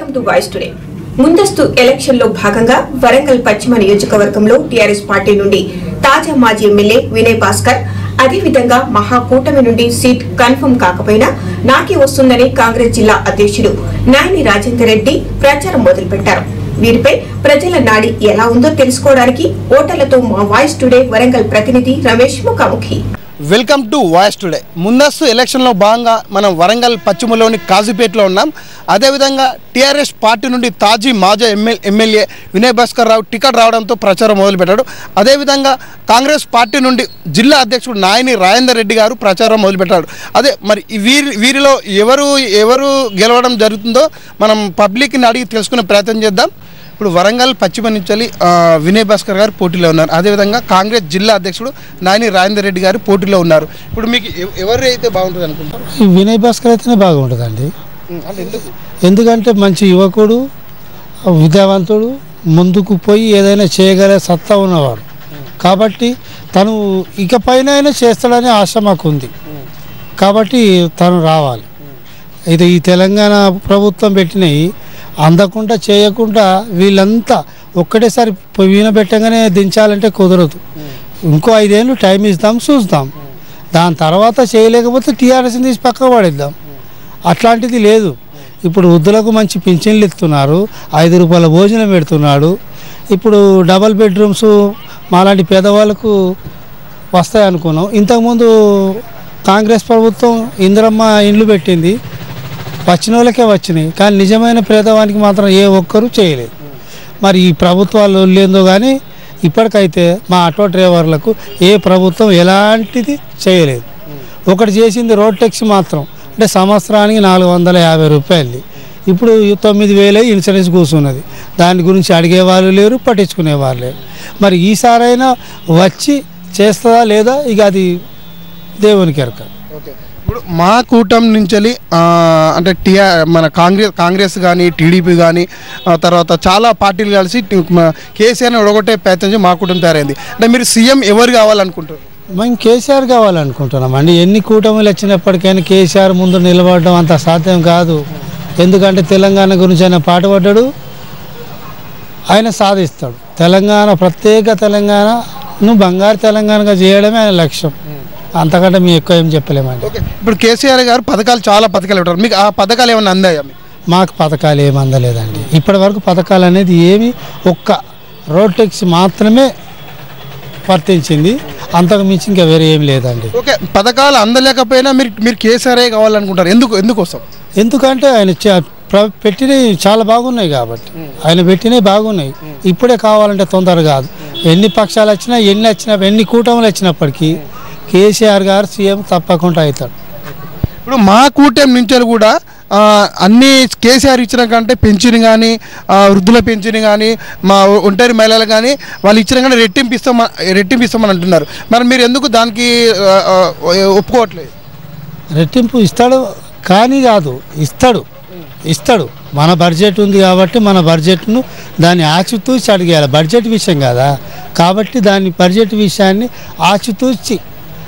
Welcome to voice today ముందస్తు election లో భాగంగా వరంగల్ పశ్చిమ నియోజకవర్గంలో టీఆర్ఎస్ పార్టీ నుండి తాజా మాజీ ఎమ్మెల్యే వినయ్ భాస్కర్ అదేవిధంగా మహాకూటమి నుండి సీట్ కన్ఫర్మ్ కాకపోయినా నాకే వస్తుందని కాంగ్రెస్ జిల్లా అధ్యక్షుడు నాయని రాజేందర్ రెడ్డి ప్రచారం మొదలుపెట్టారు వీరిపై ప్రజల నాడి ఎలా ఉందో తెలుసుకోవడానికి ఓటర్లతో మా వాయిస్ టుడే వరంగల్ ప్రతినిధి రమేష్ ముఖాముఖి వెల్కమ్ టు వాయిస్ టుడే ముందస్తు ఎలక్షన్లో భాగంగా మనం వరంగల్ పశ్చిమలోని కాజీపేటలో ఉన్నాం అదేవిధంగా టీఆర్ఎస్ పార్టీ నుండి తాజీ మాజీ MLA MLA Vinay Bhaskar Rao ticket రావడంతో ప్రచారం మొదలుపెట్టాడు అదేవిధంగా కాంగ్రెస్ పార్టీ నుండి జిల్లా అధ్యక్షుడు నాయని రాజేందర్ రెడ్డి గారు ప్రచారం మొదలుపెట్టాడు అదే మరి ఈ వీరి వీరిలో ఎవరు ఎవరు గెలవడం జరుగుతుందో మనం పబ్లిక్ని అడిగి తెలుసుకునే ప్రయత్నం చేద్దాం ఇప్పుడు వరంగల్ పశ్చిమ నుంచి ఆ, వినయ్ భాస్కర్ గారు పోటీలో ఉన్నారు అదేవిధంగా కాంగ్రెస్ జిల్లా అధ్యక్షుడు నాయని రాజేందర్ రెడ్డి గారు పోటీలో ఉన్నారు ఇప్పుడు మీకు ఎవ- ఎవరు అయితే బాగుంటుంది అనుకుంటారు ఈ వినయ్ భాస్కర్ అయితేనే బాగుంటుందండి అంటే ఎందుకు ఎందుకంటే మంచి యువకుడు విద్యావంతుడు ముందుకు పోయి ఏదైనా చేయగల సత్తా ఉన్నవాడు కాబట్టి తను ఇకపైన అయినా చేస్తాడనే ఆశ మాకు ఉంది కాబట్టి తను రావాలి ఇది ఈ తెలంగాణ ప్రభుత్వం పెట్టినవి అందకుండా చేయకుండా వీళ్ళంతా ఒక్కటేసారి వీణ పెట్టగానే దించాలంటే కుదరదు ఇంకో ఐదేళ్ళు టైం ఇస్తాం చూస్తాం దాని తర్వాత చేయలేకపోతే టీఆర్ఎస్ని తీసి పక్క పడేద్దాం అట్లాంటిది లేదు ఇప్పుడు వృద్ధులకు మంచి పింఛన్లు ఇస్తున్నారు ఐదు రూపాయల భోజనం పెడుతున్నాడు ఇప్పుడు డబల్ బెడ్రూమ్స్ మాలాంటి పేదవాళ్ళకు వస్తాయి అనుకున్నాం ఇంతకుముందు కాంగ్రెస్ ప్రభుత్వం ఇందిరమ్మ ఇండ్లు పెట్టింది వచ్చిన వాళ్ళకే వచ్చినాయి కానీ నిజమైన పేదవానికి మాత్రం ఏ ఒక్కరూ చేయలేదు మరి ఈ ప్రభుత్వాలు లేదో కానీ ఇప్పటికైతే మా ఆటో డ్రైవర్లకు ఏ ప్రభుత్వం ఎలాంటిది చేయలేదు ఒకటి చేసింది రోడ్ ట్యాక్స్ మాత్రం అంటే సంవత్సరానికి నాలుగు వందల యాభై రూపాయలు ఇప్పుడు తొమ్మిది వేలే ఇన్సూరెన్స్ కూర్చున్నది దాని గురించి అడిగేవాళ్ళు లేరు పట్టించుకునేవాళ్ళు లేరు మరి ఈసారైనా వచ్చి చేస్తుందా లేదా ఇక అది దేవునికి ఎరక ఓకే ఇప్పుడు మా కూటమి నుంచి అంటే టీఆర్ మన కాంగ్రెస్ కాంగ్రెస్ కానీ టీడీపీ కానీ తర్వాత చాలా పార్టీలు కలిసి టి- మ- కేసీఆర్ని ఒడగొట్టే ప్రయత్నం చేసి మా కూటమి తయారైంది అంటే మీరు సీఎం ఎవరు కావాలనుకుంటారు మేము కేసీఆర్ కావాలనుకుంటున్నాం అండి ఎన్ని కూటమిలు వచ్చినప్పటికైనా కేసీఆర్ ముందు నిలబడడం అంత సాధ్యం కాదు ఎందుకంటే తెలంగాణ గురించి ఆయన పాటుపడ్డాడు ఆయన సాధిస్తాడు తెలంగాణ ప్రత్యేక తెలంగాణను బంగారు తెలంగాణగా చేయడమే ఆయన లక్ష్యం అంతకంటే మేము ఎక్కువ ఏం చెప్పలేమండి ఓకే ఇప్పుడు కేసీఆర్ గారు పథకాలు చాలా పథకాలు పెట్టారు మీకు ఆ పథకాలు ఏమైనా అందాయా మీకు మాకు పథకాలు ఏమి అందలేదండి ఇప్పటి వరకు పథకాలు అనేది ఏమి ఒక్క రోడ్ ట్యాక్స్ మాత్రమే వర్తించింది అంతకు మించి ఇంకా వేరే ఏం లేదండి ఓకే పథకాలు అందలేకపోయినా మీరు మీరు కేసీఆర్ఏ కావాలనుకుంటారు ఎందుకు ఎందుకోసం ఎందుకంటే ఆయన చ- ప్ర- పెట్టినవి చాలా బాగున్నాయి కాబట్టి ఆయన పెట్టినవి బాగున్నాయి ఇప్పుడే కావాలంటే తొందర కాదు ఎన్ని పక్షాలు వచ్చినా ఎన్ని వచ్చినా ఎన్ని కూటములు వచ్చినప్పటికీ కేసీఆర్ గారు సీఎం తప్పకుండా అవుతాడు ఇప్పుడు మా కూటమి నుంచి కూడా ఆ, అన్ని కేసీఆర్ ఇచ్చిన కంటే పెన్షన్ కానీ వృద్ధుల పెన్షన్ కానీ మా ఒంటరి మహిళలు కానీ వాళ్ళు ఇచ్చిన కానీ రెట్టింపు ఇస్తాం రెట్టింపు ఇస్తామని అంటున్నారు మరి మీరు ఎందుకు దానికి ఆ, ఆ, ఒప్పుకోవట్లేదు రెట్టింపు ఇస్తాడు కానీ కాదు ఇస్తాడు ఇస్తాడు మన బడ్జెట్ ఉంది కాబట్టి మన బడ్జెట్ను దాన్ని ఆచితూచి అడిగేయాలి బడ్జెట్ విషయం కదా కాబట్టి దాని బడ్జెట్ విషయాన్ని ఆచితూచి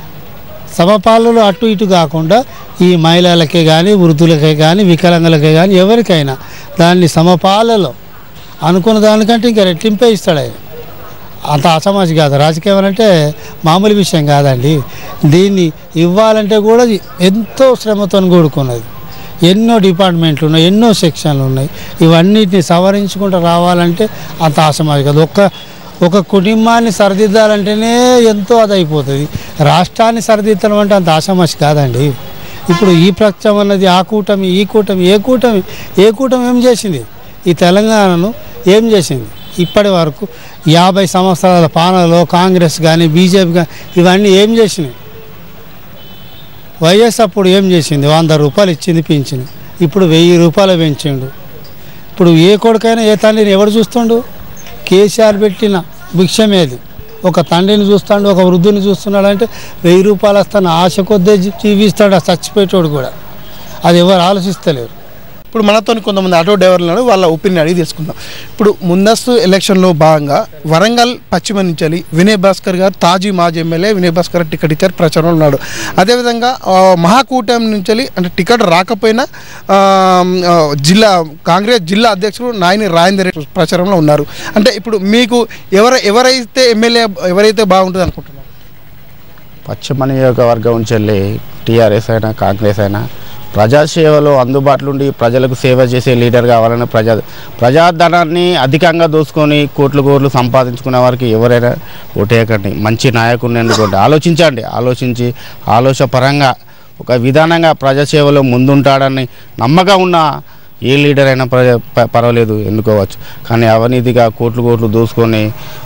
సమపాలలో అటు ఇటు కాకుండా ఈ మహిళలకే కానీ వృద్ధులకే కానీ వికలాంగులకే కానీ ఎవరికైనా దాన్ని సమపాలలో అనుకున్న దానికంటే ఇంకా రెట్టింపే ఇస్తాడు ఆయన అంత అసమాజి కాదు రాజకీయం అంటే మామూలు విషయం కాదండి దీన్ని ఇవ్వాలంటే కూడా ఎంతో శ్రమతో కూడుకున్నది ఎన్నో డిపార్ట్మెంట్లు ఉన్నాయి ఎన్నో సెక్షన్లు ఉన్నాయి ఇవన్నిటిని సవరించుకుంటూ రావాలంటే అంత అసమాజి కాదు ఒక్క ఒక కుటుంబాన్ని సరిదిద్దాలంటేనే ఎంతో అది అయిపోతుంది రాష్ట్రాన్ని సరిదిద్దడం అంటే అంత ఆషామాషి కాదండి ఇప్పుడు ఈ ప్రక్షం అన్నది ఆ కూటమి ఈ కూటమి ఏ కూటమి ఏ కూటమి ఏం చేసింది ఈ తెలంగాణను ఏం చేసింది ఇప్పటి వరకు యాభై సంవత్సరాల పాలనలో కాంగ్రెస్ కానీ బీజేపీ కానీ ఇవన్నీ ఏం చేసినాయి వైఎస్ అప్పుడు ఏం చేసింది వంద రూపాయలు ఇచ్చింది పింఛను ఇప్పుడు వెయ్యి రూపాయలు పెంచిండు ఇప్పుడు ఏ కొడుకైనా ఏ తండ్రిని ఎవడు చూస్తుండు కేసీఆర్ పెట్టిన భిక్షమేది ఒక తండ్రిని చూస్తాడు ఒక వృద్ధుని చూస్తున్నాడు అంటే వెయ్యి రూపాయలు వస్తాను ఆశ కొద్దే జీ- జీవిస్తాడు ఆ చచ్చిపోయేటోడు కూడా అది ఎవరు ఆలోచిస్తలేరు ఇప్పుడు మనతో కొంతమంది ఆటో డ్రైవర్లు ఉన్నారు వాళ్ళ ఒపీనియన్ అడిగి తెలుసుకుందాం ఇప్పుడు ముందస్తు ఎలక్షన్లో భాగంగా వరంగల్ పశ్చిమ నుంచి వినయ్ భాస్కర్ గారు తాజీ మాజీ ఎమ్మెల్యే వినయ్ భాస్కర్ టికెట్ ఇచ్చారు ప్రచారంలో ఉన్నాడు అదేవిధంగా ఆ, మహాకూటమి నుంచి అంటే టికెట్ రాకపోయినా ఆ, ఆ, జిల్లా కాంగ్రెస్ జిల్లా అధ్యక్షుడు నాయని రాజేందర్ రెడ్డి ప్రచారంలో ఉన్నారు అంటే ఇప్పుడు మీకు ఎవర ఎవరైతే ఎమ్మెల్యే ఎవరైతే బాగుంటుంది అనుకుంటున్నారు పశ్చిమ నియోజకవర్గం నుంచి వెళ్ళి టీఆర్ఎస్ అయినా కాంగ్రెస్ అయినా ప్రజాసేవలో అందుబాటులో ఉండి ప్రజలకు సేవ చేసే లీడర్ కావాలని ప్రజా ప్రజాధనాన్ని అధికంగా దోసుకొని కోట్లు కోట్లు సంపాదించుకునే వారికి ఎవరైనా ఓటేయకండి మంచి నాయకుడిని ఎన్నుకోండి ఆలోచించండి ఆలోచించి ఆలోచపరంగా ఒక విధానంగా ప్రజాసేవలో ముందుంటాడని నమ్మకం ఉన్న ఏ లీడర్ అయినా ప్రజ ప- పర్వాలేదు ఎన్నుకోవచ్చు కానీ అవినీతిగా కోట్లు కోట్లు దోసుకొని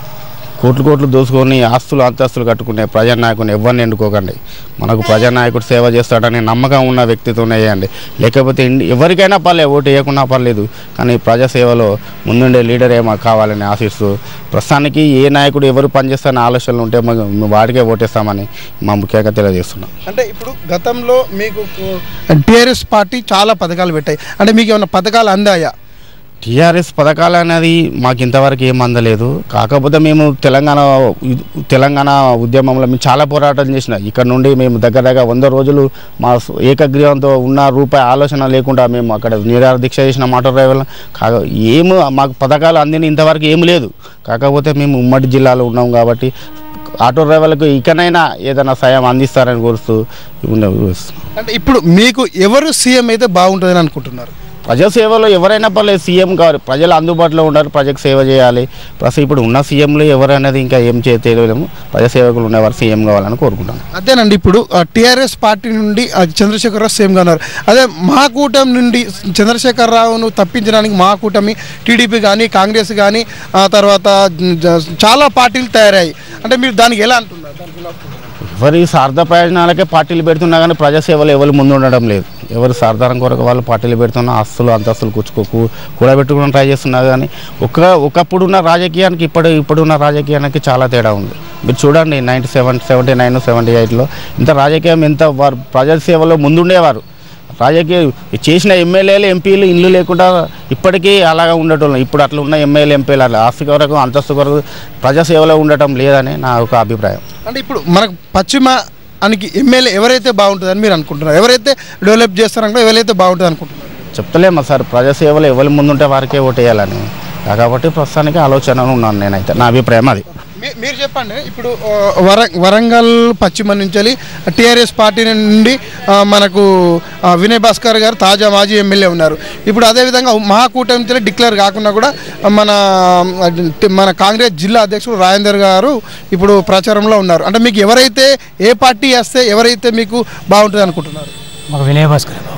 కోట్లు కోట్లు దోసుకొని ఆస్తులు అంతస్తులు కట్టుకునే ప్రజానాయకుని ఎవరిని ఎన్నుకోకండి మనకు ప్రజానాయకుడు సేవ చేస్తాడని నమ్మకం ఉన్న వ్యక్తితోనే వేయండి లేకపోతే ఇండి- ఎవరికైనా పర్లేదు ఓటు వేయకున్నా పర్లేదు కానీ ప్రజాసేవలో ముందుండే లీడర్ ఏమో కావాలని ఆశిస్తూ ప్రస్తుతానికి ఏ నాయకుడు ఎవరు పనిచేస్తారని ఆలోచనలు ఉంటే మాకు వాడికే ఓటేస్తామని మా ముఖ్యంగా తెలియజేస్తున్నాం అంటే ఇప్పుడు గతంలో మీకు టీఆర్ఎస్ పార్టీ చాలా పథకాలు పెట్టాయి అంటే మీకు ఏమైనా పథకాలు అందాయా టీఆర్ఎస్ పథకాలు అనేది మాకు ఇంతవరకు ఏం అందలేదు కాకపోతే మేము తెలంగాణ ఉ- తెలంగాణ ఉద్యమంలో మేము చాలా పోరాటం చేసిన ఇక్కడ నుండి మేము దగ్గర దగ్గర వంద రోజులు మా స్- ఏకగ్రీవంతో ఉన్న రూపాయి ఆలోచన లేకుండా మేము అక్కడ నిరాహార దీక్ష చేసిన మోటార్ డ్రైవర్లు కాక ఏము మాకు పథకాలు అందిన ఇంతవరకు ఏం లేదు కాకపోతే మేము ఉమ్మడి జిల్లాలో ఉన్నాం కాబట్టి ఆటో డ్రైవర్లకు ఇకనైనా ఏదైనా సాయం అందిస్తారని కోరుస్తూ ఉన్న- అంటే ఇప్పుడు మీకు ఎవరు సీఎం అయితే బాగుంటుందని అనుకుంటున్నారు ప్రజాసేవలో ఎవరైనా పర్లేదు సీఎం కావాలి ప్రజలు అందుబాటులో ఉన్నారు ప్రజలకు సేవ చేయాలి ప్లస్ ఇప్పుడు ఉన్న సీఎంలు ఎవరనేది ఇంకా ఏం చే తెలియలేము ప్రజాసేవకులు ఉన్నవారు సీఎం కావాలని కోరుకుంటాను అదేనండి ఇప్పుడు టీఆర్ఎస్ పార్టీ నుండి ఆ, చంద్రశేఖరరావు సీఎంగా ఉన్నారు అదే మహాకూటమి నుండి చంద్రశేఖరరావును తప్పించడానికి మహాకూటమి టీడీపీ కానీ కాంగ్రెస్ కానీ ఆ తర్వాత జ- చాలా పార్టీలు తయారయ్యాయి అంటే మీరు దానికి ఎలా అంటున్నారు దానికి ఎలా అంటున్నారు? ఎవరి స్వార్థ ప్రయోజనాలకే పార్టీలు పెడుతున్నా కానీ ప్రజాసేవలో ఎవరు ముందు ఉండడం లేదు ఎవరు స్వార్థం కొరకు వాళ్ళు పార్టీలు పెడుతున్నా ఆస్తులు అంతస్తులు కూర్చుకో కూ- కూడబెట్టుకుని ట్రై చేస్తున్నారు కానీ ఒక ఒకప్పుడు ఉన్న రాజకీయానికి ఇప్పుడు ఇప్పుడున్న రాజకీయానికి చాలా తేడా ఉంది మీరు చూడండి ninety seven seventy nine seventy ఎయిట్లో ఇంత రాజకీయం ఎంత వారు ప్రజాసేవలో ముందుండేవారు రాజకీయ చేసిన ఎమ్మెల్యేలు ఎంపీలు ఇల్లు లేకుండా ఇప్పటికీ అలాగా ఉండటం ఇప్పుడు అట్లా ఉన్న ఎమ్మెల్యే ఎంపీలు అట్లా ఆస్తి కొరకు అంతస్తు కొరకు ప్రజాసేవలో ఉండటం లేదని నా ఒక అభిప్రాయం అంటే ఇప్పుడు మనకు పశ్చిమ అనికి ఎమ్మెల్యే ఎవరైతే బాగుంటుందని మీరు అనుకుంటున్నారు ఎవరైతే డెవలప్ చేస్తారనుకో ఎవరైతే బాగుంటుంది అనుకుంటున్నారు చెప్తలేమా సార్ ప్రజాసేవలో ఎవరి ముందుంటే వారికే ఓటేయాలని కాబట్టి ప్రస్తుతానికి ఆలోచన ఉన్నాను నేనైతే నా అభిప్రాయం అది మీ- మీరు చెప్పండి ఇప్పుడు ఆ, వర వరంగల్ పశ్చిమ నుంచి టీఆర్ఎస్ పార్టీ నుండి ఆ, మనకు ఆ, వినయ్ భాస్కర్ గారు తాజా మాజీ ఎమ్మెల్యే ఉన్నారు ఇప్పుడు అదేవిధంగా మహాకూటమి నుంచి డిక్లేర్ కాకుండా కూడా మన ఆ, మన కాంగ్రెస్ జిల్లా అధ్యక్షుడు రాజేందర్ గారు ఇప్పుడు ప్రచారంలో ఉన్నారు అంటే మీకు ఎవరైతే ఏ పార్టీ వేస్తే ఎవరైతే మీకు బాగుంటుంది అనుకుంటున్నారు మాకు వినయ భాస్కర్ బాబు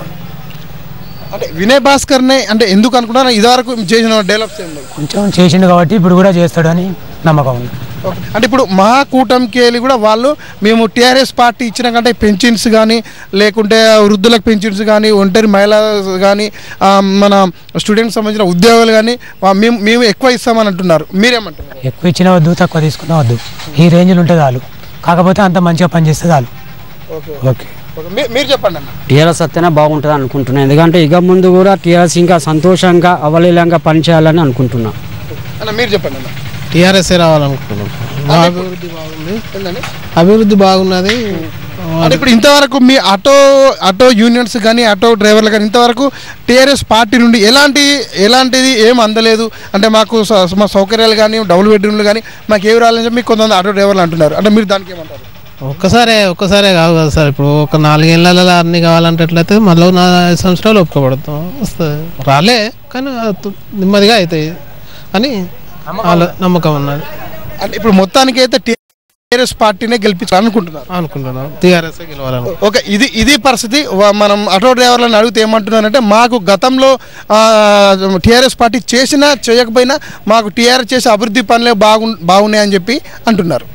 అంటే వినయ్ భాస్కర్నే అంటే ఎందుకు అనుకుంటున్నారు ఇదివరకు చేసిన డెవలప్స్ ఏం లేవు కొంచెం చేసిండు కాబట్టి ఇప్పుడు కూడా చేస్తాడని నమ్మకం ఉంది ఓకే. అంటే ఇప్పుడు మహాకూటమికి వెళ్ళి కూడా వాళ్ళు మేము టీఆర్ఎస్ పార్టీ ఇచ్చిన కంటే పెన్షన్స్ కానీ లేకుంటే వృద్ధులకు పెన్షన్స్ కానీ ఒంటరి మహిళ కానీ ఆ, మన స్టూడెంట్స్ సంబంధించిన ఉద్యోగాలు కానీ వా- మేము మేము ఎక్కువ ఇస్తామని అంటున్నారు మీరేమంటారు ఎక్కువ ఇచ్చినా వద్దు తక్కువ తీసుకున్నా వద్దు ఈ రేంజ్లో ఉంటే చాలు కాకపోతే అంత మంచిగా పనిచేస్తే చాలు ఓకే ఓకే ఓకే. మీ- మీరు చెప్పండి అన్న టీఆర్ఎస్ వస్తేనే బాగుంటుంది అనుకుంటున్నాను ఎందుకంటే ఇక ముందు కూడా టీఆర్ఎస్ ఇంకా సంతోషంగా అవలీలంగా పనిచేయాలని అనుకుంటున్నా అన్న మీరు చెప్పండి అన్న టీఆర్ఎస్ఏ రావాలనుకుంటున్నాం మా అభివృద్ధి బాగుంది ఏంటండి? అభివృద్ధి బాగున్నది అంటే ఇప్పుడు ఇంతవరకు మీ ఆటో ఆటో యూనియన్స్ కానీ ఆటో డ్రైవర్లు కానీ ఇంతవరకు టీఆర్ఎస్ పార్టీ నుండి ఎలాంటి ఎలాంటిది ఏం అందలేదు అంటే మాకు స- మా సౌకర్యాలు కానీ డబుల్ బెడ్రూమ్లు కానీ మాకు ఏవి రాలని చెప్పి కొంతమంది ఆటో డ్రైవర్లు అంటున్నారు అంటే మీరు దానికి ఏమంటారు ఒక్కసారే ఒక్కసారే కాదు కదా సార్ ఇప్పుడు ఒక నాలుగేళ్ళలో అన్ని కావాలంటట్లయితే మళ్ళీ నా ఐదు సంవత్సరాలు ఒప్పుకోబడతాం వస్తుంది రాలే కానీ అది నెమ్మదిగా అవుతాయి అని ఆలో- నమ్మకం ఉన్నది అంటే ఇప్పుడు మొత్తానికి అయితే టీఆర్ఎస్ పార్టీనే గెలిపించాలనుకుంటున్నారు అనుకుంటున్నాం టీఆర్ఎస్ఏ గెలవాలను ఓకే ఇది ఇది పరిస్థితి వా- మనం ఆటో డ్రైవర్లను అడిగితే ఏమంటున్నారంటే మాకు గతంలో టీఆర్ఎస్ పార్టీ చేసినా చేయకపోయినా మాకు టీఆర్ఎస్ చేసే అభివృద్ధి పనులే బాగు బాగున్నాయని చెప్పి అంటున్నారు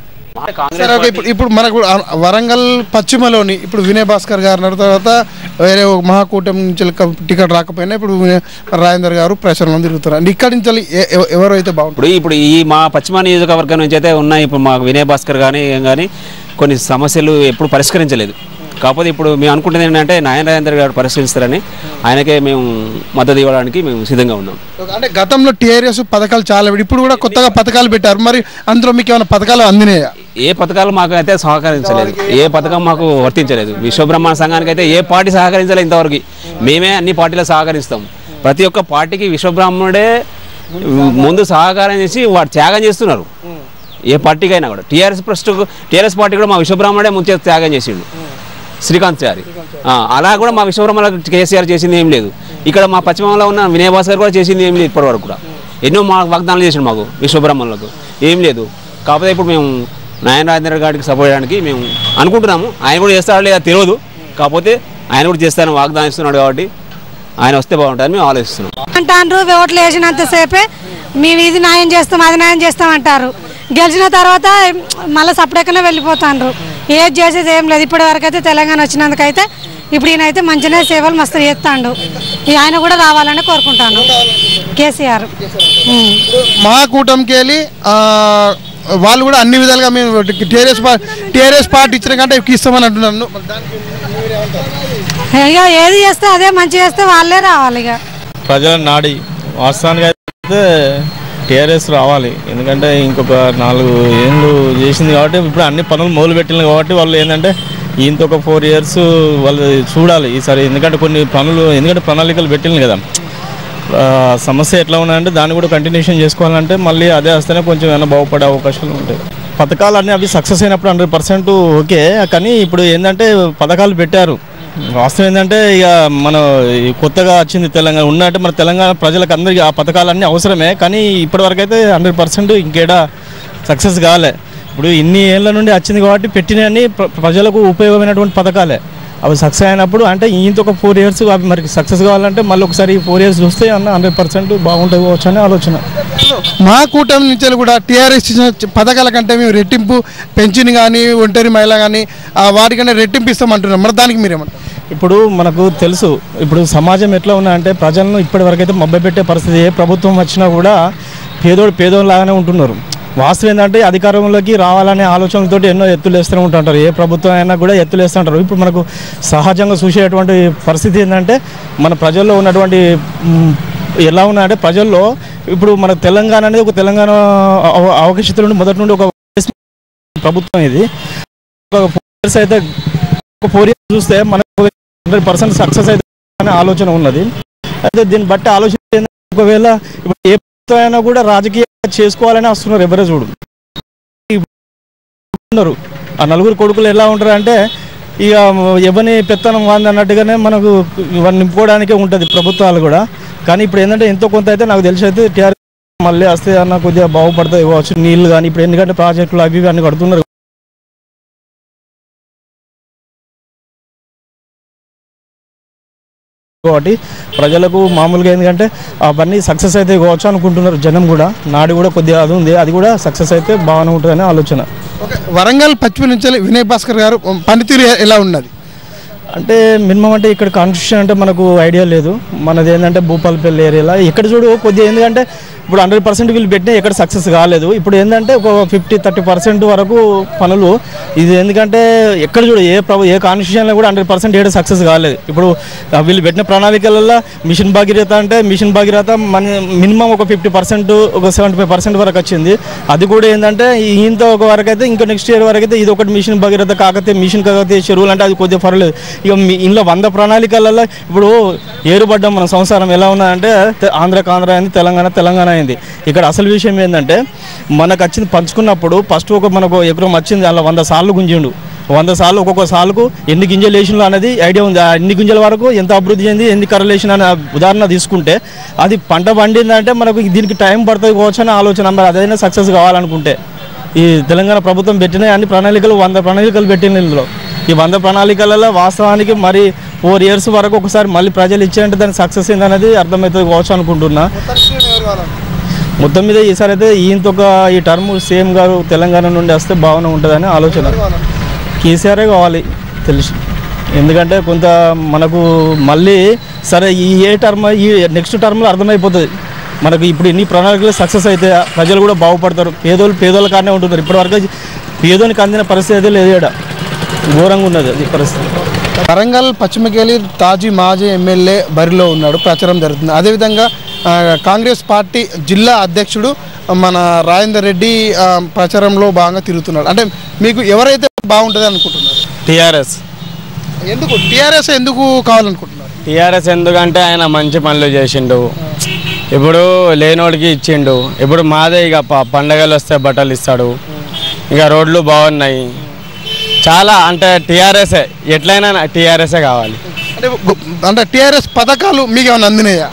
సరే ఓకే ఇప్పుడు ఇప్పుడు మనకు ఆ- వరంగల్ పశ్చిమలోని ఇప్పుడు వినయ్ భాస్కర్ గారు అన్న తర్వాత వేరే ఒక మహాకూటమి నుంచి క- టికెట్ రాకపోయినా ఇప్పుడు వినయ్ రాజేందర్ గారు ప్రచారంలో తిరుగుతున్నారు అంటే ఇక్కడి నుంచి ఎ- ఎ- ఎవరు అయితే బాగుంటారు ఇప్పుడు ఇప్పుడు ఈ మా పశ్చిమ నియోజకవర్గం నుంచి అయితే ఉన్నాయి ఇప్పుడు మాకు వినయ్ భాస్కర్ కానీ ఏం కానీ కొన్ని సమస్యలు ఎప్పుడు పరిష్కరించలేదు కాకపోతే ఇప్పుడు మేము అనుకుంటుంది ఏంటంటే నారాయణ రాజేందర్ గారు పరిశీలిస్తారని ఆయనకే మేము మద్దతు ఇవ్వడానికి మేము సిద్ధంగా ఉన్నాం అంటే గతంలో టీఆర్ఎస్ పథకాలు చాలా పెట్టి- ఇప్పుడు కూడా కొత్తగా పథకాలు పెట్టారు మరి అందులో మీకు ఏమైనా పథకాలు అందినాయా ఏ పథకాలు మాకు అయితే సహకరించలేదు ఏ పథకం మాకు వర్తించలేదు విశ్వబ్రహ్మాండ సంఘానికి అయితే ఏ పార్టీ సహకరించలేదు ఇంతవరకు మేమే అన్ని పార్టీలు సహకరిస్తాం ప్రతి ఒక్క పార్టీకి విశ్వబ్రాహ్మణుడే ముందు సహకారం చేసి వాడు త్యాగం చేస్తున్నారు ఏ పార్టీకైనా కూడా టీఆర్ఎస్ ఫస్ట్ టీఆర్ఎస్ పార్టీ కూడా మా విశ్వబ్రాహ్మణుడే ముందు త్యాగం చేసిండు శ్రీకాంత్ చారి ఆ, అలా కూడా మా విశ్వబ్రహ్మణ కేసీఆర్ చేసింది ఏం లేదు ఇక్కడ మా పశ్చిమంలో ఉన్న వినయ్ భాస్కర్ కూడా చేసింది ఏం లేదు ఇప్పటివరకు కూడా ఎన్నో మా వాగ్దానాలు చేసిండు మాకు విశ్వబ్రహ్మణులకు ఏం లేదు కాకపోతే ఇప్పుడు మేము నారాయణ రాజేంద్ర గారికి సపోర్ట్ చేయడానికి మేము అనుకుంటున్నాము ఆయన కూడా చేస్తాడో లేదా తెలియదు కాకపోతే ఆయన కూడా చేస్తానని వాగ్దానం ఇస్తున్నాడు కాబట్టి ఆయన వస్తే బాగుంటుందని మేము ఆలోచిస్తున్నాం అంటారు ఓట్లు వేసినంతసేపే మేము ఇది న్యాయం చేస్తాం అది న్యాయం చేస్తాం అంటారు గెలిచిన తర్వాత మళ్ళీ సపరేట్గానే వెళ్ళిపోతాండ్రు ఏది చేసేది ఏం లేదు ఇప్పటి వరకు అయితే తెలంగాణ వచ్చినందుకైతే ఇప్పుడు ఈయనైతే మంచిగా సేవలు మస్తు చేస్తాడు ఈ ఆయన కూడా రావాలని కోరుకుంటాను కేసీఆర్ ఉమ్. మా కూటమికి వెళ్ళి ఆ, వాళ్ళు కూడా అన్ని విధాలుగా మేము టీఆర్ఎస్ టీఆర్ఎస్ పార్టీ ఇచ్చిన కంటే ఎక్కువ ఇస్తామని అంటున్నాను మరి దానికి ఇక ఏది చేస్తే అదే మంచి చేస్తే వాళ్ళే రావాలి ఇక ప్రజల నాడి వాస్తవానికి అయితే టీఆర్ఎస్ రావాలి ఎందుకంటే ఇంకొక నాలుగు ఏళ్ళు చేసింది కాబట్టి ఇప్పుడు అన్ని పనులు మొదలు పెట్టింది కాబట్టి వాళ్ళు ఏంటంటే ఇంత ఒక ఫోర్ ఇయర్స్ వాళ్ళు చూడాలి ఈసారి ఎందుకంటే కొన్ని పనులు ఎందుకంటే ప్రణాళికలు పెట్టింది కదా ఆ, సమస్య ఎట్లా ఉన్నాయంటే దాన్ని కూడా కంటిన్యూషన్ చేసుకోవాలంటే మళ్ళీ అదే వస్తేనే కొంచెం ఏమైనా బాగుపడే అవకాశాలు ఉంటాయి పథకాలు అన్నీ అవి సక్సెస్ అయినప్పుడు హండ్రెడ్ పర్సెంట్ ఓకే కానీ ఇప్పుడు ఏంటంటే పథకాలు పెట్టారు వాస్తవం ఏంటంటే ఇక మన ఈ కొత్తగా వచ్చింది తెలంగాణ ఉన్నట్టు మన తెలంగాణ ప్రజలకు అందరికీ ఆ పథకాలన్నీ అవసరమే కానీ ఇప్పటివరకు అయితే హండ్రెడ్ పర్సెంట్ ఇంకేడా సక్సెస్ కాలే ఇప్పుడు ఇన్ని ఏళ్ళ నుండి వచ్చింది కాబట్టి పెట్టినవన్నీ ప్ర- ప్రజలకు ఉపయోగమైనటువంటి పథకాలే అవి సక్సెస్ అయినప్పుడు అంటే ఇంత ఒక ఫోర్ ఇయర్స్ అవి మరి సక్సెస్ కావాలంటే మళ్ళీ ఒకసారి ఫోర్ ఇయర్స్ చూస్తే అన్న హండ్రెడ్ పర్సెంట్ బాగుంటుంది కావచ్చు అని ఆలోచన మా కూటమి నుంచి కూడా టీఆర్ఎస్ ఇచ్చిన పథకాల కంటే మేము రెట్టింపు పెన్షన్ కానీ ఒంటరి మహిళ కానీ వాటికన్నా రెట్టింపు ఇస్తామంటున్నాం మరి దానికి మీరేమంటారు ఇప్పుడు మనకు తెలుసు ఇప్పుడు సమాజం ఎట్లా ఉన్నాయంటే ప్రజలను ఇప్పటి వరకు అయితే మభ్యపెట్టే పరిస్థితి ఏ ప్రభుత్వం వచ్చినా కూడా పేదోడు పేదోళ్ళలాగానే ఉంటున్నారు వాస్తవం ఏంటంటే అధికారంలోకి రావాలనే ఆలోచనలతో ఎన్నో ఎత్తులు వేస్తూనే ఉంటుంటారు ఏ ప్రభుత్వం అయినా కూడా ఎత్తులు వేస్తుంటారు ఇప్పుడు మనకు సహజంగా చూసేటువంటి పరిస్థితి ఏంటంటే మన ప్రజల్లో ఉన్నటువంటి మ్, ఎలా ఉన్నాయంటే ప్రజల్లో ఇప్పుడు మన తెలంగాణ అనేది ఒక తెలంగాణ అవ- అవకాశత నుండి మొదటి నుండి ఒక ప్రభుత్వం ఇది ఒక ఫోర్ ఇయర్స్ అయితే ఒక ఫోర్ ఇయర్స్ చూస్తే మనకు హండ్రెడ్ పర్సెంట్ సక్సెస్ అయితే అనే ఆలోచన ఉన్నది అయితే దీన్ని బట్టి ఆలోచన ఏంటంటే ఒకవేళ ఇప్పుడు ఏ ప్రభుత్వం అయినా కూడా రాజకీయంగా చేసుకోవాలని వస్తున్నారు ఎవరే చూడు ఉన్నారు ఆ నలుగురు కొడుకులు ఎలా ఉంటారు అంటే ఇక ఎవరిని పెత్తనం వాంది అన్నట్టుగానే మనకు ఇవన్నీ నింపుకోవడానికే ఉంటుంది ప్రభుత్వాలు కూడా కానీ ఇప్పుడు ఏంటంటే ఎంతో కొంత అయితే నాకు తెలిసి అయితే టీఆర్ మళ్ళీ వస్తే అన్న కొద్దిగా బాగుపడతాయి కావచ్చు నీళ్ళు కానీ ఇప్పుడు ఎందుకంటే ప్రాజెక్టులు అవి ఇవి అన్ని కడుతున్నారు కాబట్టి ప్రజలకు మామూలుగా ఎందుకంటే అవన్నీ సక్సెస్ అయితే కావచ్చు అనుకుంటున్నారు జనం కూడా నాడు కూడా కొద్దిగా అది ఉంది అది కూడా సక్సెస్ అయితే బాగానే ఉంటుందనే ఆలోచన ఓకే వరంగల్ పశ్చిమ నుంచి వినయ్ భాస్కర్ గారు పనితీరు ఎలా ఉన్నది అంటే మినిమం అంటే ఇక్కడ కాన్స్టిట్యూషన్ అంటే మనకు ఐడియా లేదు మనది ఏంటంటే భూపాలపల్లి ఏరియాలో ఇక్కడ చూడు కొద్దిగా ఎందుకంటే ఇప్పుడు హండ్రెడ్ పర్సెంట్ వీళ్ళు పెట్టినా ఎక్కడ సక్సెస్ కాలేదు ఇప్పుడు ఏంటంటే ఒక ఫిఫ్టీ థర్టీ పర్సెంట్ వరకు పనులు ఇది ఎందుకంటే ఎక్కడ చూడు ఏ ప్రభు ఏ కాన్స్టిట్యూషన్లో కూడా హండ్రెడ్ పర్సెంట్ ఏడు సక్సెస్ కాలేదు ఇప్పుడు ఆ వీళ్ళు పెట్టిన ప్రణాళికలలో మిషన్ భాగీరథ అంటే మిషన్ భాగీరథ మన మినిమం ఒక ఫిఫ్టీ పర్సెంట్ ఒక సెవెంటీ ఫైవ్ పర్సెంట్ వరకు వచ్చింది అది కూడా ఏంటంటే ఇంత ఒక వరకు అయితే ఇంకా నెక్స్ట్ ఇయర్ వరకు అయితే ఇది ఒకటి మిషన్ భగీరథ కాకతే మిషన్ కాకతే చెరువులు అంటే అది కొద్దిగా పర్వాలేదు ఇక మీ ఇంట్లో వంద ప్రణాళికలలో ఇప్పుడు ఏరుపడ్డం మన సంసారం ఎలా ఉన్నదంటే తె- ఆంధ్రాకి ఆంధ్ర అయింది తెలంగాణ తెలంగాణ అయింది ఇక్కడ అసలు విషయం ఏంటంటే మనకు వచ్చింది పంచుకున్నప్పుడు ఫస్ట్ ఒక మనకు ఎకరం వచ్చింది అలా వంద సార్లు గుంజిండు వంద సార్లు ఒక్కొక్క సార్లు ఎన్ని గింజలు వేసినా అనేది ఐడియా ఉంది ఆ ఎన్ని గింజల వరకు ఎంత అభివృద్ధి చెంది ఎన్ని కర్రలు వేసిన అనే ఉదాహరణ తీసుకుంటే అది పంట పండిందంటే మనకు దీనికి టైం పడుతుంది కావచ్చు అని ఆలోచన మరి అదైనా సక్సెస్ కావాలనుకుంటే ఈ తెలంగాణ ప్రభుత్వం పెట్టిన అన్ని ప్రణాళికలు వంద ప్రణాళికలు పెట్టిన ఇందులో ఈ వంద ప్రణాళికలలో వాస్తవానికి మరి ఫోర్ ఇయర్స్ వరకు ఒకసారి మళ్ళీ ప్రజలు ఇచ్చేయంటే దానికి సక్సెస్ ఏందనేది అర్థమవుతుంది కావచ్చు అనుకుంటున్నా మొత్తం మీద ఈసారి అయితే ఈయనతో ఒక ఈ టర్మ్ సేమ్ గారు తెలంగాణ నుండి వస్తే బాగానే ఉంటుందని ఆలోచన కేసీఆరే కావాలి తెలిసి ఎందుకంటే కొంత మనకు మళ్ళీ సరే ఈ ఏ టర్మ్ ఈ నెక్స్ట్ టర్మ్లో అర్థమైపోతుంది మనకు ఇప్పుడు ఇన్ని ప్రణాళికలు సక్సెస్ అయితే ప్రజలు కూడా బాగుపడతారు పేదోళ్ళు పేదోళ్ళ కాడనే ఉంటున్నారు ఇప్పటివరకు పేదోనికి అందిన పరిస్థితి అయితే లేదు ఈడ ఘోరంగా ఉన్నది అది పరిస్థితి వరంగల్ పశ్చిమకెళ్ళి తాజీ మాజీ ఎమ్మెల్యే బరిలో ఉన్నాడు ప్రచారం జరుగుతుంది అదేవిధంగా ఆ, కాంగ్రెస్ పార్టీ జిల్లా అధ్యక్షుడు మన రాజేందర్ రెడ్డి ఆ, ప్రచారంలో బాగా తిరుగుతున్నాడు అంటే మీకు ఎవరైతే బాగుంటుంది అనుకుంటున్నారు టీఆర్ఎస్ ఎందుకు టీఆర్ఎస్ ఎందుకు కావాలనుకుంటున్నారు టీఆర్ఎస్ ఎందుకంటే ఆయన మంచి పనులు చేసిండు ఇప్పుడు లేనోడికి ఇచ్చిండు ఇప్పుడు మాదే ఇక ప- పండగలు వస్తే బట్టలు ఇస్తాడు ఇక రోడ్లు బాగున్నాయి చాలా అంటే టీఆర్ఎస్ఏ ఎట్లయినా టీఆర్ఎస్ఏ కావాలి అంటే గు- అంటే టీఆర్ఎస్ పథకాలు మీకు ఏమైనా అందినాయా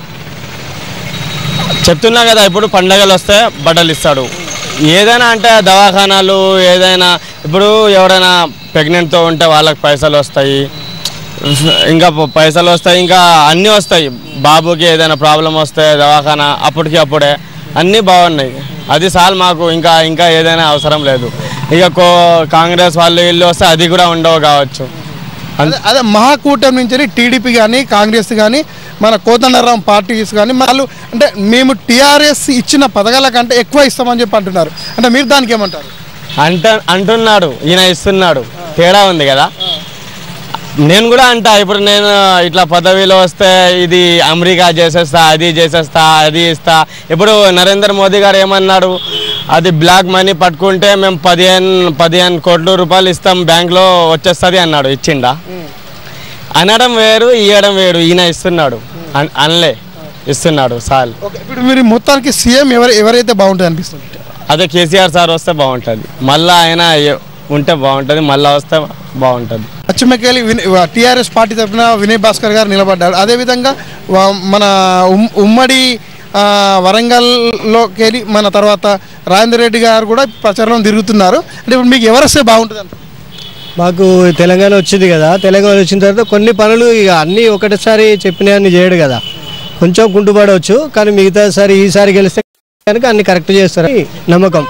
చెప్తున్నా కదా ఇప్పుడు పండగలు వస్తే బట్టలు ఇస్తాడు ఏదైనా అంటే దవాఖానాలు ఏదైనా ఇప్పుడు ఎవరైనా ప్రెగ్నెంట్తో ఉంటే వాళ్ళకి పైసలు వస్తాయి ఇంకా ప- పైసలు వస్తాయి ఇంకా అన్నీ వస్తాయి బాబుకి ఏదైనా ప్రాబ్లం వస్తే దవాఖానా అప్పటికి అప్పుడే అన్నీ బాగున్నాయి అది చాలు మాకు ఇంకా ఇంకా ఏదైనా అవసరం లేదు ఇక కో కాంగ్రెస్ వాళ్ళు వీళ్ళు వస్తే అది కూడా ఉండవు కావచ్చు అదే అదే మహాకూటమి నుంచి టీడీపీ కానీ కాంగ్రెస్ కానీ మన కోదండరాం పార్టీస్ కానీ వాళ్ళు అంటే మేము టీఆర్ఎస్ ఇచ్చిన పథకాల కంటే ఎక్కువ ఇస్తామని చెప్పి అంటున్నారు అంటే మీరు దానికి ఏమంటారు అంట అంటున్నాడు ఈయన ఇస్తున్నాడు తేడా ఉంది కదా నేను కూడా అంటా ఇప్పుడు నేను ఇట్లా పదవిలో వస్తే ఇది అమెరికా చేసేస్తా అది చేసేస్తా అది ఇస్తా ఇప్పుడు నరేంద్ర మోదీ గారు ఏమన్నాడు అది బ్లాక్ మనీ పట్టుకుంటే మేము పదిహేను పదిహేను కోట్ల రూపాయలు ఇస్తాం బ్యాంక్లో వచ్చేస్తుంది అన్నాడు ఇచ్చిండా అనడం వేరు ఇవ్వడం వేరు ఈయన ఇస్తున్నాడు అన్- అనలే ఇస్తున్నాడు సాల్ ఇప్పుడు మీరు మొత్తానికి సీఎం ఎవరు ఎవరైతే బాగుంటుంది అనిపిస్తుంది అదే కేసీఆర్ సార్ వస్తే బాగుంటుంది మళ్ళీ ఆయన ఎ- ఉంటే బాగుంటుంది మళ్ళీ వస్తే బాగుంటుంది పశ్చిమకెళ్ళి టీఆర్ఎస్ పార్టీ తరఫున వినయ్ భాస్కర్ గారు నిలబడ్డారు అదేవిధంగా వా- మన ఉమ్- ఉమ్మడి ఆ, వరంగల్లోకి వెళ్ళి మన తర్వాత రాజేందర్ రెడ్డి గారు కూడా ప్రచారంలో తిరుగుతున్నారు అంటే ఇప్పుడు మీకు ఎవరు వస్తే బాగుంటుంది అంటారు? మాకు తెలంగాణ వచ్చింది కదా తెలంగాణ వచ్చిన తర్వాత కొన్ని పనులు ఇక అన్నీ ఒకటేసారి చెప్పినవన్నీ చేయడు కదా కొంచెం కుంటుపడవచ్చు కానీ మిగతాసారి ఈసారి గెలిస్తే కనుక అన్ని కరెక్ట్ చేస్తారని నమ్మకం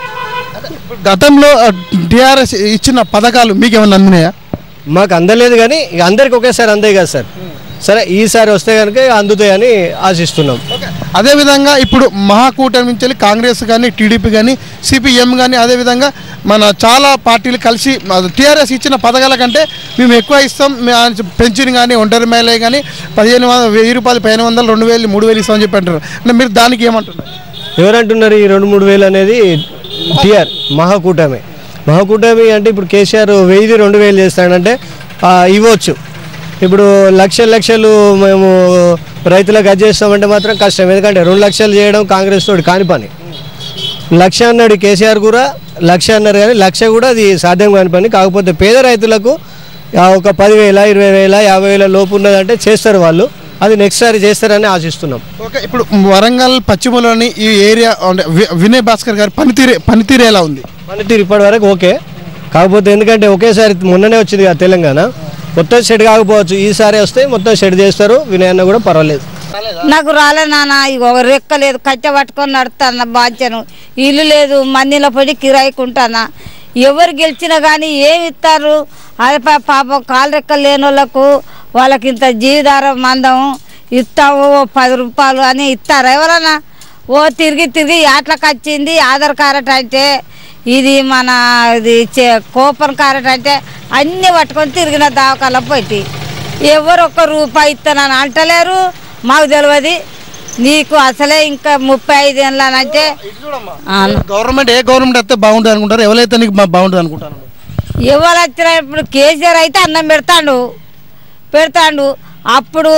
గతంలో టీఆర్ఎస్ ఇచ్చిన పథకాలు మీకు ఏమైనా అందినాయా మాకు అందలేదు కానీ ఇక అందరికి ఒకేసారి అందాయి కదా సార్ సరే ఈసారి వస్తే కనుక అందుతాయని ఆశిస్తున్నాం అదేవిధంగా ఇప్పుడు మహాకూటమి నుంచి వెళ్ళి కాంగ్రెస్ కానీ టీడీపీ కానీ సిపిఎం కానీ అదేవిధంగా మన చాలా పార్టీలు కలిసి టీఆర్ఎస్ ఇచ్చిన పథకాల కంటే మేము ఎక్కువ ఇస్తాం మే- పెన్షన్ కానీ ఒంటరి మేలే కానీ పదిహేను వందల వెయ్యి రూపాయలు పదిహేను వందలు రెండు వేలు మూడు వేలు ఇస్తామని చెప్పి అంటారు అంటే మీరు దానికి ఏమంటున్నారు ఎవరంటున్నారు ఈ రెండు మూడు వేలు అనేది టిఆర్ మహాకూటమి మహాకూటమి అంటే ఇప్పుడు కేసీఆర్ వెయ్యి రెండు వేలు చేస్తాడంటే ఆ, ఇవ్వచ్చు ఇప్పుడు లక్షలు లక్షలు మేము రైతులకు అది చేస్తామంటే మాత్రం కష్టం ఎందుకంటే రెండు లక్షలు చేయడం కాంగ్రెస్ తోటి కాని పని లక్ష అన్నాడు కేసీఆర్ కూడా లక్ష అన్నారు కానీ లక్ష కూడా అది సాధ్యం కాని పని కాకపోతే పేద రైతులకు ఆ, ఒక పదివేల ఇరవై వేల యాభై వేల లోపు ఉన్నదంటే చేస్తారు వాళ్ళు అది నెక్స్ట్ సారి చేస్తారని ఆశిస్తున్నాం ఓకే ఇప్పుడు వరంగల్ పశ్చిమలోని ఈ ఏరియా అంటే వి- వినయ్ భాస్కర్ గారి పనితీరే పనితీరు ఎలా ఉంది పనితీరు ఇప్పటి వరకు ఓకే కాకపోతే ఎందుకంటే ఒకేసారి మొన్ననే వచ్చింది కదా తెలంగాణ మొత్తం షెడ్ కాకపోవచ్చు ఈసారి వస్తే మొత్తం షెడ్ చేస్తారు వినయన్న కూడా పర్వాలేదు నాకు రాలే నాన్న ఇగో రెక్క లేదు కట్టె పట్టుకొని నడుస్తాను బాధ్యను ఇల్లు లేదు మందిలో పడి కిరాయికుంటానా ఎవరు గెలిచినా కానీ ఏమి ఇస్తారు అది పా- పాపం కాలు రెక్కలు లేని వాళ్ళకు వాళ్ళకి ఇంత జీవితారం మందం ఇస్తాము ఓ పది రూపాయలు అని ఇస్తారు ఎవరన్నా ఓ తిరిగి తిరిగి యాట్లకు వచ్చింది ఆధార్ కార్డు అంటే ఇది మన ఇది చే- కూపన్ కార్డు అంటే అన్నీ పట్టుకొని తిరిగిన దావకాల పోయి ఎవరు ఒక్క రూపాయి ఇస్తానని అంటలేరు మాకు తెలియదు నీకు అసలే ఇంకా ముప్పై ఐదు ఏళ్ళనంటే గవర్నమెంట్ ఏ గవర్నమెంట్ అయితే బాగుంటుంది అనుకుంటారు ఎవరైతే నీకు బా- బాగుంటుంది అనుకుంటారు ఎవరు వచ్చినా ఇప్పుడు కేసీఆర్ అయితే అన్నం పెడతాడు పెడతాడు అప్పుడు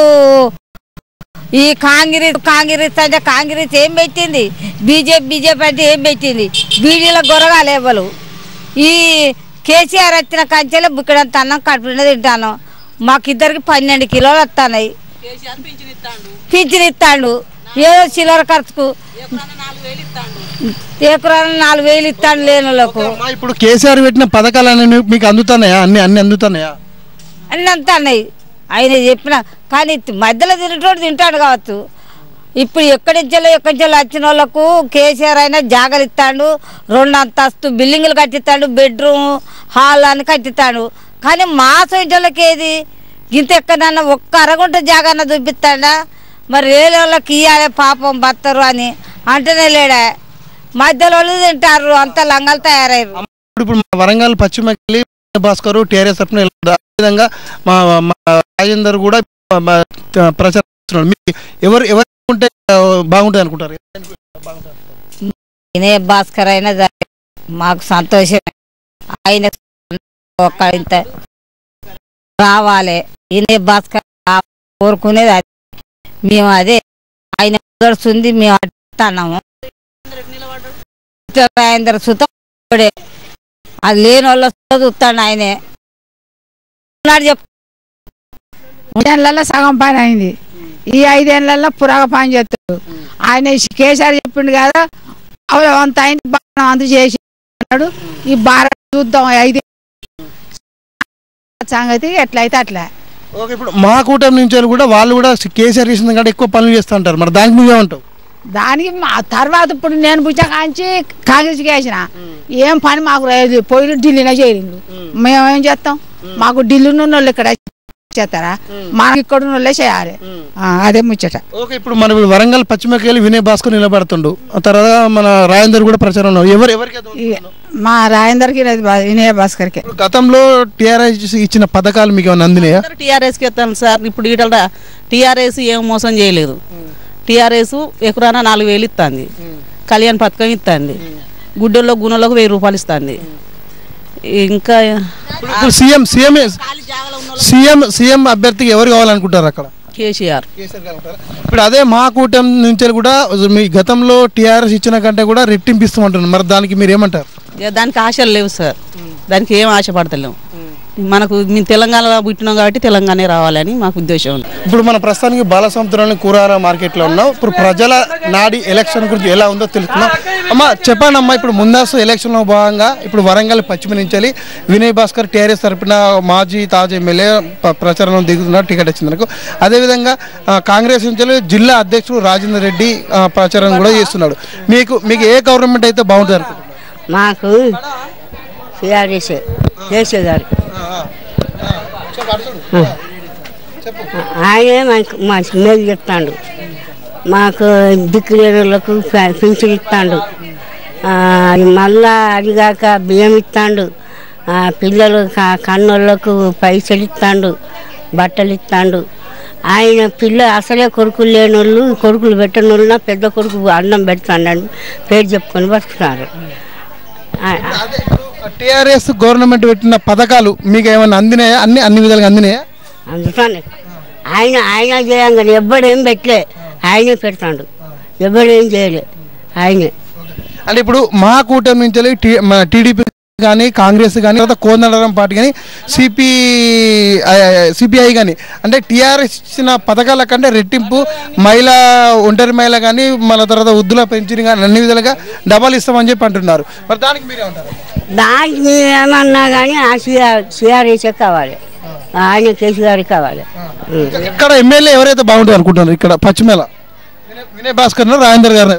ఈ కాంగ్రెస్ కాంగ్రెస్ అంటే కాంగ్రెస్ ఏం పెట్టింది బీజేపీ బీజేపీ అంటే ఏం పెట్టింది బీడీలో గొరగాలి ఎవరు ఈ కేసీఆర్ వచ్చిన కంచెలో బుక్కడంత అన్నం కడుపు నిండా తింటాను మాకిద్దరికి పన్నెండు కిలోలు వస్తున్నాయి పింఛన్ ఇస్తాడు ఏదో చిల్లర ఖర్చుకు ఎకరాన నాలుగు వేలు ఇస్తాడు లేని వాళ్ళకు అమ్మా, ఇప్పుడు కేసీఆర్ పెట్టిన పథకాలన్నీ మీకు అందుతున్నాయా అన్ని అన్ని అందుతున్నాయా అన్నీ అంతా అన్నాయి ఆయన చెప్పిన కానీ మధ్యలో తినేటోడు తింటాడు కావచ్చు ఇప్పుడు ఎక్కడి నుంచో ఎక్కడి నుంచో వచ్చిన వాళ్ళకు కేసీఆర్ అయినా జాగలు ఇస్తాడు రెండు అంతస్తు బిల్డింగులు కట్టిస్తాడు బెడ్రూమ్ హాల్ అని కట్టిస్తాడు కానీ మా సొంటి వాళ్ళకి ఏది ఇంత ఎక్కడన్నా ఒక్క అరగుంట జాగాన చూపిస్తాడా మరి వేరే వాళ్ళకి ఇవ్వాలి పాపం బత్తరు అని అంటేనే లేడా మధ్యలో వాళ్ళు తింటారు అంత లంగలు తయారయ్యారు ఇప్పుడు మన వరంగల్ పశ్చిమకెళ్ళి భాస్కర్ టీఆర్ఎస్ తరఫున ఎలా- అదేవిధంగా మా మా రాజేందర్ కూడా మా ప్రచారం చేస్తున్నాడు మీకు ఎవరు ఎవరు ఉంటే ఆ, బాగుంటుంది అనుకుంటారు ఇనే భాస్కర్ అయినా సరే మాకు సంతోషమే ఆయన ఒక్క ఇంత రావాలి ఇనే భాస్కర్ రా- కోరుకునేది అది మేము అదే ఆయన గడుస్తుంది మేము అడుగుతున్నాము రాజేంద్ర సుతం ఇప్పుడే. అది లేని వాళ్ళ సుతం చూస్తాడు ఆయనే ఉన్నాడు చెప్ ఐదేళ్లలో సగం పని అయింది ఈ ఐదేళ్లలో పురాగ పని చేస్తాడు ఆయన కేసీఆర్ చెప్పిండు కదా అవును అంత అయింది బాగా అంత చేసి అన్నాడు ఈ భారత్ చూద్దాం ఐదు సంగతి ఎట్లయితే అట్లా ఓకే ఇప్పుడు మా కూటమి నుంచి వాళ్ళు కూడా వాళ్ళు కూడా కేసీఆర్ చేసిన కంటే ఎక్కువ పనులు చేస్తూ ఉంటారు మరి దానికి నువ్వేమంటావు దానికి మా తర్వాత ఇప్పుడు నేను పుచ్చా కాంచి కాంగ్రెస్కి వేసిన ఏం పని మాకు లేదు పోయి ఢిల్లీనే చేరిండు మేము ఏం చేస్తాం మాకు ఢిల్లీ ఉన్న వాళ్ళు ఇక్కడ చేస్తారా మాకు ఇక్కడ ఉన్న వాళ్ళే చేయాలి ఆ, అదే ముచ్చట ఓకే ఇప్పుడు మన ఇప్పుడు వరంగల్ పశ్చిమకి వెళ్ళి వినయ్ భాస్కర్ నిలబడుతుండు ఆ తర్వాత మన రాజేందర్ కూడా ప్రచారం ఉన్నారు ఎవరు ఎవరికి ఈ- మా రాజేందర్కి లేదు బా- వినయ భాస్కర్కి గతంలో టీఆర్ఎస్ ఇచ్చిన పథకాలు మీకు ఏమైనా అందినాయా టీఆర్ఎస్కి ఎత్తాను సార్ ఇప్పుడు ఈటల టీఆర్ఎస్ ఏం మోసం చేయలేదు టీఆర్ఎస్ ఎకరాన నాలుగు వేలు ఇస్తుంది కళ్యాణ్ పథకం ఇస్తుంది గుడ్డల్లో గుణలకు వెయ్యి రూపాయలు ఇస్తుంది ఇంకా ఇప్పుడు సీఎం సీఎం సీఎం సీఎం అభ్యర్థికి ఎవరు కావాలనుకుంటారు అక్కడ కేసీఆర్ ఇప్పుడు అదే మా కూటమి నుంచి కూడా మీ గతంలో టీఆర్ఎస్ ఇచ్చిన కంటే కూడా రెట్టింపు ఇస్తామంటున్నారు మరి దానికి మీరు ఏమంటారు ఇక దానికి ఆశలు లేవు సార్ దానికి ఏం ఆశ పడతలేము మనకు మేము తెలంగాణలో పుట్టినాం కాబట్టి తెలంగాణ రావాలని మాకు ఉద్దేశం ఉంది ఇప్పుడు మన ప్రస్తుతానికి బాలసముద్రంలోని కూరగాయల మార్కెట్లో ఉన్నాం ఇప్పుడు ప్రజల నాడి ఎలక్షన్ గురించి ఎలా ఉందో తెలుసుకుందాం అమ్మ చెప్పండి అమ్మా ఇప్పుడు ముందస్తు ఎలక్షన్లో భాగంగా ఇప్పుడు వరంగల్ పశ్చిమ నుంచి వెళ్ళి వినయ్ భాస్కర్ టీఆర్ఎస్ తరపున మాజీ తాజా ఎమ్మెల్యే ప- ప్రచారంలో దిగుతున్నారు టికెట్ వచ్చింది నాకు అదేవిధంగా ఆ, కాంగ్రెస్ నుంచి వెళ్ళి జిల్లా అధ్యక్షుడు రాజేందర్ రెడ్డి ఆ, ప్రచారం కూడా చేస్తున్నాడు మీకు మీకు ఏ గవర్నమెంట్ అయితే బాగుంటుంది అనుకుంటున్నారు? మాకు సిఆర్ఎస్ కేసీ గారు ఆయనే మాకు మా మేలు చెప్తాడు మాకు దిక్కులేనులకు పింఛన్ ఇస్తాడు మళ్ళా అదిగాక బియ్యం ఇస్తాడు పిల్లలు క- కన్నోళ్ళకు పైసలు ఇస్తాడు బట్టలు ఇస్తాడు ఆయన పిల్ల అసలే కొడుకులు లేని వాళ్ళు కొడుకులు పెట్టని వాళ్ళు నా పెద్ద కొడుకు అన్నం పెడతాడు పేరు చెప్పుకొని బతుకుతున్నారు ఆ- టీఆర్ఎస్ గవర్నమెంట్ పెట్టిన పథకాలు మీకు ఏమైనా అందినాయా అన్ని అన్ని విధాలుగా అందినాయా అందుకని ఆయన ఆయన చేయంగానే ఎవ్వడేం పెట్టలే ఆయనే పెడతాడు ఎవ్వడేం చేయలే ఆయనే అంటే ఇప్పుడు మా కూటమి నుంచి వెళ్ళి టీ- మన టీడీపీ కానీ కాంగ్రెస్ కానీ తర్వాత కోదండరాం పార్టీ కానీ సిపి సిపిఐ కానీ అంటే టీఆర్ఎస్ ఇచ్చిన పథకాల కంటే రెట్టింపు మహిళా ఒంటరి మహిళ కానీ మళ్ళీ తర్వాత వృద్ధుల పెన్షన్ కానీ అన్ని విధాలుగా డబల్ ఇస్తామని చెప్పి అంటున్నారు మరి దానికి మీరే ఉంటారు దానికి మీరు ఏమన్నా కానీ ఆ సిఆర్ సిఆర్ఎస్ఏ కావాలి ఆయన కేసీఆర్ కావాలి ఉం. ఇక్కడ ఎమ్మెల్యే ఎవరైతే బాగుంటుంది అనుకుంటున్నారు ఇక్కడ పశ్చిమేల వినయ్ భాస్కర్ రాజేందర్ గారు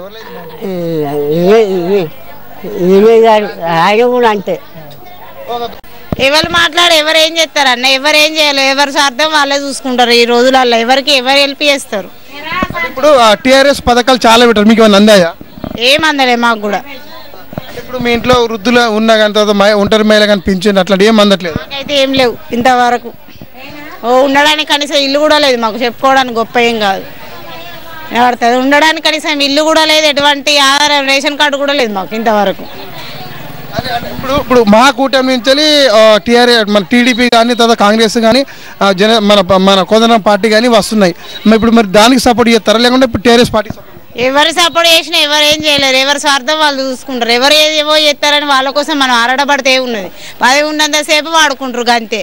ఇవే- ఇవే- ఇవే గారు ఆయన కూడా అంతే ఎవరు మాట్లాడు ఎవరు ఏం చేస్తారు అన్న ఎవరు ఏం చేయాలి ఎవరి స్వార్థం వాళ్ళే చూసుకుంటారు ఈ రోజులలో ఎవరికి ఎవరు హెల్ప్ చేస్తారు ఇప్పుడు టీఆర్ఎస్ పథకాలు చాలా పెట్టారు మీకు ఏమైనా అందాయా ఏం అందలే మాకు కూడా ఇప్పుడు మీ ఇంట్లో వృద్ధులు ఉన్నా కానీ తర్వాత మహి- ఒంటరి మహిళ కానీ పింఛన్ అట్లాంటి ఏం అందట్లేదు అయితే ఏం లేవు ఇంతవరకు ఓ ఉండడానికి కనీసం ఇల్లు కూడా లేదు మాకు చెప్పుకోవడానికి గొప్ప ఏం కాదు పడుతుంది ఉండడానికి కనీసం ఇల్లు కూడా లేదు ఎటువంటి ఆధారం రేషన్ కార్డు కూడా లేదు మాకు ఇంతవరకు ఇప్పుడు ఇప్పుడు మా కూటమి నుంచి టీఆర్ఎస్ మన టీడీపీ కానీ తర్వాత కాంగ్రెస్ కానీ ఆ, జన మన మన కోదనం పార్టీ కానీ వస్తున్నాయి మరి ఇప్పుడు మరి దానికి సపోర్ట్ చేస్తారా లేకుంటే ఇప్పుడు టీఆర్ఎస్ పార్టీ ఎవరు సపోర్ట్ చేసినా ఎవరు ఏం చేయలేరు ఎవరి స్వార్థం వాళ్ళు చూసుకుంటారు ఎవరు ఏది ఏవో చేస్తారని వాళ్ళ కోసం మనం ఆరాటపడితే ఉన్నది పదవి ఉన్నంతసేపు వాడుకుంటారు అంతే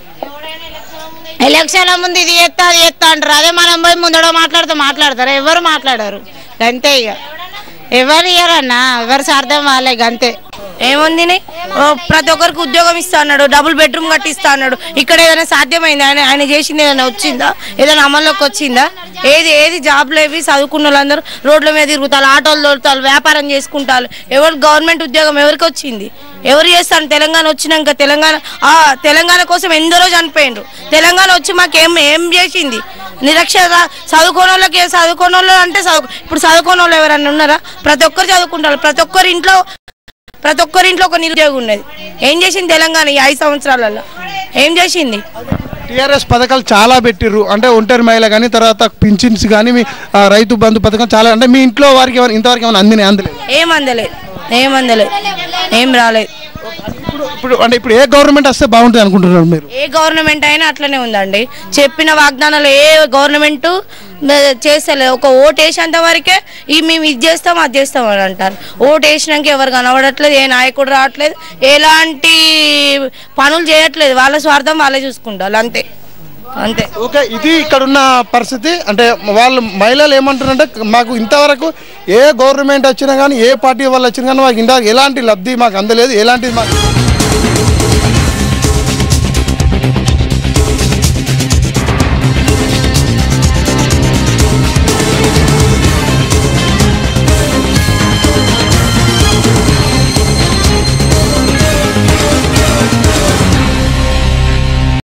ఎలక్షన్ల ముందు ఇది ఎత్తా అది ఎత్తా అంటారు అదే మనం పోయి ముందడ మాట్లాడితే మాట్లాడతారు ఎవరు మాట్లాడారు అంతే ఇక ఎవరు ఇయ్యరన్నా ఎవరి స్వార్థం వాళ్ళే అంతే ఏముంది నీ? ఓ, ప్రతి ఒక్కరికి ఉద్యోగం ఇస్తా అన్నాడు డబుల్ బెడ్రూమ్ కట్టిస్తా అన్నాడు ఇక్కడ ఏదైనా సాధ్యమైందా ఆయన ఆయన చేసింది ఏదైనా వచ్చిందా ఏదైనా అమల్లోకి వచ్చిందా ఏది ఏది జాబ్లు ఏవి చదువుకున్న వాళ్ళందరూ రోడ్ల మీద తిరుగుతారు ఆటోలు దొరుకుతారు వ్యాపారం చేసుకుంటారు ఎవరు గవర్నమెంట్ ఉద్యోగం ఎవరికి వచ్చింది ఎవరు చేస్తాను తెలంగాణ వచ్చినాక తెలంగాణ ఆ తెలంగాణ కోసం ఎందరో చనిపోయిండ్రు తెలంగాణ వచ్చి మాకు ఏం ఏం చేసింది నిరక్షర చదువుకోని వాళ్ళకి చదువుకోని వాళ్ళు అంటే చదువు ఇప్పుడు చదువుకోని వాళ్ళు ఎవరన్నా ఉన్నారా ప్రతి ఒక్కరు చదువుకుంటారు ప్రతి ఒక్కరి ఇంట్లో ప్రతి ఒక్కరి ఇంట్లో ఒక నిరుద్యోగం ఉన్నది ఏం చేసింది తెలంగాణ ఈ ఐదు సంవత్సరాలలో ఏం చేసింది టీఆర్ఎస్ పథకాలు చాలా పెట్టిర్రు అంటే ఒంటరి మహిళ కానీ తర్వాత పింఛన్స్ కానీ మీ ఆ, రైతు బంధు పథకం చాలా అంటే మీ ఇంట్లో వారికి ఏమైనా ఇంతవరకు ఏమైనా అందినాయి అందలేదు ఏం అందలేదు ఏం అందలేదు ఏం రాలేదు ఇప్పుడు అంటే ఇప్పుడు ఏ గవర్నమెంట్ వస్తే బాగుంటుంది అనుకుంటున్నారు మీరు ఏ గవర్నమెంట్ అయినా అట్లనే ఉందండి చెప్పిన వాగ్దానాలు ఏ గవర్నమెంట్ చేస్తలేదు ఒక ఓటు వేసేంత వరకే ఈ మేము ఇది చేస్తాం అది చేస్తాం అని అంటారు ఓటు వేసినాక ఎవరు కనబడట్లేదు ఏ నాయకుడు రావట్లేదు ఎలాంటి పనులు చేయట్లేదు వాళ్ళ స్వార్థం వాళ్ళే చూసుకుంటారు అంతే అంతే ఓకే ఇది ఇక్కడ ఉన్న పరిస్థితి అంటే వాళ్ళు మహిళలు ఏమంటారంటే మాకు ఇంతవరకు ఏ గవర్నమెంట్ వచ్చినా కానీ ఏ పార్టీ వాళ్ళు వచ్చినా కానీ మాకు ఇంత ఎలాంటి లబ్ధి మాకు అందలేదు ఎలాంటి మాకు